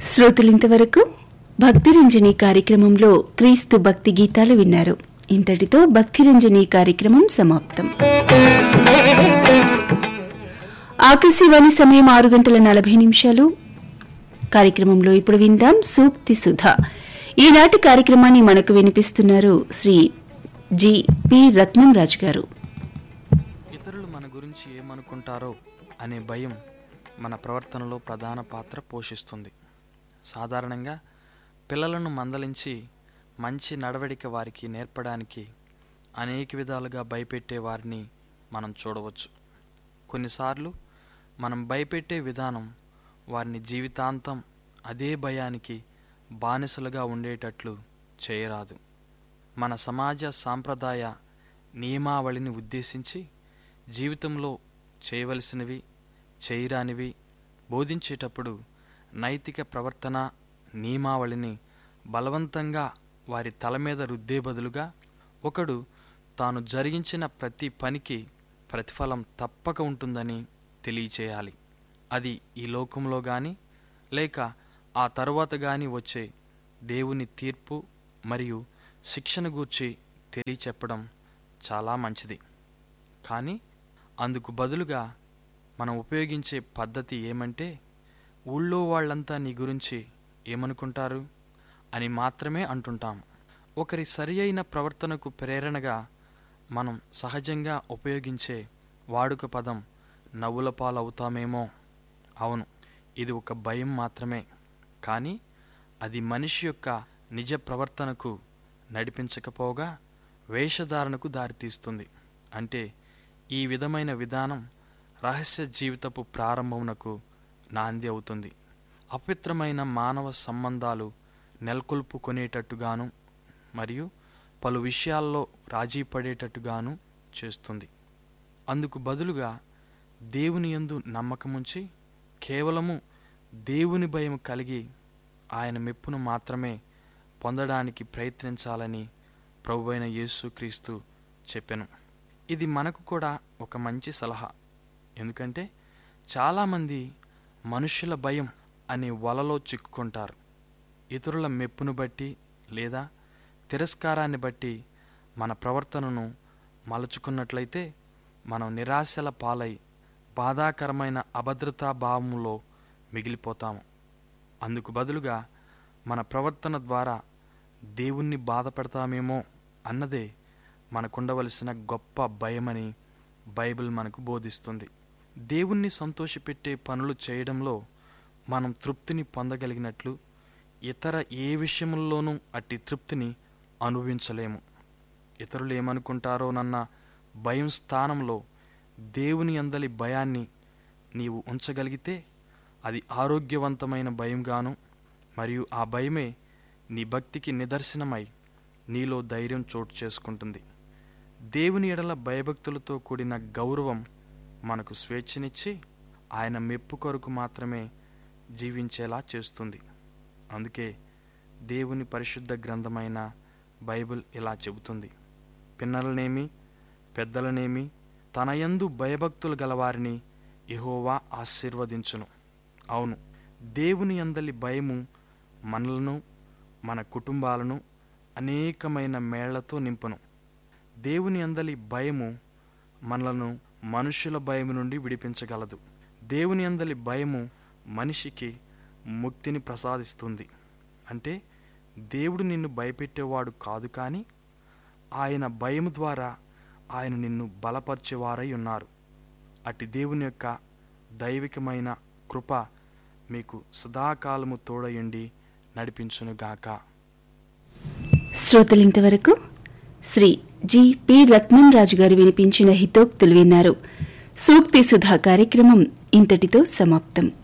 శ్రోతలింతవరకు భక్తిరంజని కార్యక్రమంలో క్రీస్తు భక్తి గీతాలు విన్నారు ఇంతటితో భక్తిరంజని కార్యక్రమం సమాప్తం ఆకాశవాణి సమయం ఆరు గంటల నలభై నిమిషాలు కార్యక్రమంలో ఇప్పుడు విందాం సూక్తి సుధ ఈనాటి కార్యక్రమాన్ని మనకు వినిపిస్తున్నారు శ్రీ జి పి రత్నం రాజు గారు ఇతరులు మన గురించి ఏమనుకుంటారో అనే భయం మన ప్రవర్తనలో ప్రధాన పాత్ర పోషిస్తుంది సాధారణంగా పిల్లలను మందలించి మంచి నడవడిక వారికి నేర్పడానికి అనేక విధాలుగా భయపెట్టే వారిని మనం చూడవచ్చు కొన్నిసార్లు మనం భయపెట్టే విధానం వారిని జీవితాంతం అదే భయానికి బానిసలుగా ఉండేటట్లు చేయరాదు మన సమాజ సాంప్రదాయ నియమావళిని ఉద్దేశించి జీవితంలో చేయవలసినవి చేయరానివి బోధించేటప్పుడు నైతిక ప్రవర్తన నియమావళిని బలవంతంగా వారి తల మీద రుద్దే బదులుగా ఒకడు తాను జరిగించిన ప్రతి పనికి ప్రతిఫలం తప్పక ఉంటుందని తెలియచేయాలి అది ఈ లోకంలో గాని లేక ఆ తరువాత గాని వచ్చే దేవుని తీర్పు మరియు శిక్షణ గూర్చి తెలియచెప్పడం చాలా మంచిది కానీ అందుకు బదులుగా మనం ఉపయోగించే పద్ధతి ఏమంటే ఊళ్ళో వాళ్ళంతా నీ గురించి ఏమనుకుంటారు అని మాత్రమే అంటుంటాం ఒకరి సరి అయిన ప్రవర్తనకు ప్రేరణగా మనం సహజంగా ఉపయోగించే వాడుక పదం నవ్వుల పాలవుతామేమో అవును ఇది ఒక భయం మాత్రమే కానీ అది మనిషి యొక్క నిజ ప్రవర్తనకు నడిపించకపోగా వేషధారణకు దారితీస్తుంది అంటే ఈ విధమైన విధానం రహస్య జీవితపు ప్రారంభమునకు నాంది అవుతుంది అపవిత్రమైన మానవ సంబంధాలు నెలకొల్పుకొనేటట్టుగాను మరియు పలు విషయాల్లో రాజీ పడేటట్టుగాను చేస్తుంది అందుకు బదులుగా దేవుని యందు నమ్మకముంచి కేవలము దేవుని భయం కలిగి ఆయన మెప్పును మాత్రమే పొందడానికి ప్రయత్నించాలని ప్రభువైన యేసుక్రీస్తు చెప్పెను ఇది మనకు కూడా ఒక మంచి సలహా ఎందుకంటే చాలామంది మనుషుల భయం అనే వలలో చిక్కుకుంటారు ఇతరుల మెప్పును బట్టి లేదా తిరస్కారాన్ని బట్టి మన ప్రవర్తనను మలుచుకున్నట్లయితే మనం నిరాశల పాలై బాధాకరమైన అభద్రతా భావములో మిగిలిపోతాము అందుకు బదులుగా మన ప్రవర్తన ద్వారా దేవుణ్ణి బాధపడతామేమో అన్నదే మనకుండవలసిన గొప్ప భయమని బైబిల్ మనకు బోధిస్తుంది దేవుణ్ణి సంతోషపెట్టే పనులు చేయడంలో మనం తృప్తిని పొందగలిగినట్లు ఇతర ఏ విషయముల్లోనూ అట్టి తృప్తిని అనుభవించలేము ఇతరులు ఏమనుకుంటారోనన్న భయం స్థానంలో దేవుని అందలి భయాన్ని నీవు ఉంచగలిగితే అది ఆరోగ్యవంతమైన భయంగాను మరియు ఆ భయమే నీ భక్తికి నిదర్శనమై నీలో ధైర్యం చోటు చేసుకుంటుంది దేవుని ఎడల భయభక్తులతో కూడిన గౌరవం మనకు స్వేచ్ఛనిచ్చి ఆయన మెప్పు కొరకు మాత్రమే జీవించేలా చేస్తుంది అందుకే దేవుని పరిశుద్ధ గ్రంథమైన బైబిల్ ఇలా చెబుతుంది పిన్నలనేమి పెద్దలనేమి తనయందు భయభక్తులు గలవారిని యెహోవా ఆశీర్వదించును అవును దేవుని అందలి భయము మనలను మన కుటుంబాలను అనేకమైన మేళ్లతో నింపును దేవుని అందలి భయము మనలను మనుషుల భయము నుండి విడిపించగలదు దేవుని అందలి భయము మనిషికి ముక్తిని ప్రసాదిస్తుంది అంటే దేవుడు నిన్ను భయపెట్టేవాడు కాదు కానీ ఆయన భయము ద్వారా ఆయన నిన్ను బలపరిచేవారై ఉన్నారు అట్టి దేవుని యొక్క దైవికమైన కృప మీకు సదాకాలము తోడయుండి నడిపించునుగాక శ్రోతలింతవరకు శ్రీ జి పి రత్నం రాజు గారు వినిపించిన హితోక్తులు విన్నారు సూక్తి సుధా కార్యక్రమం ఇంతటితో సమాప్తం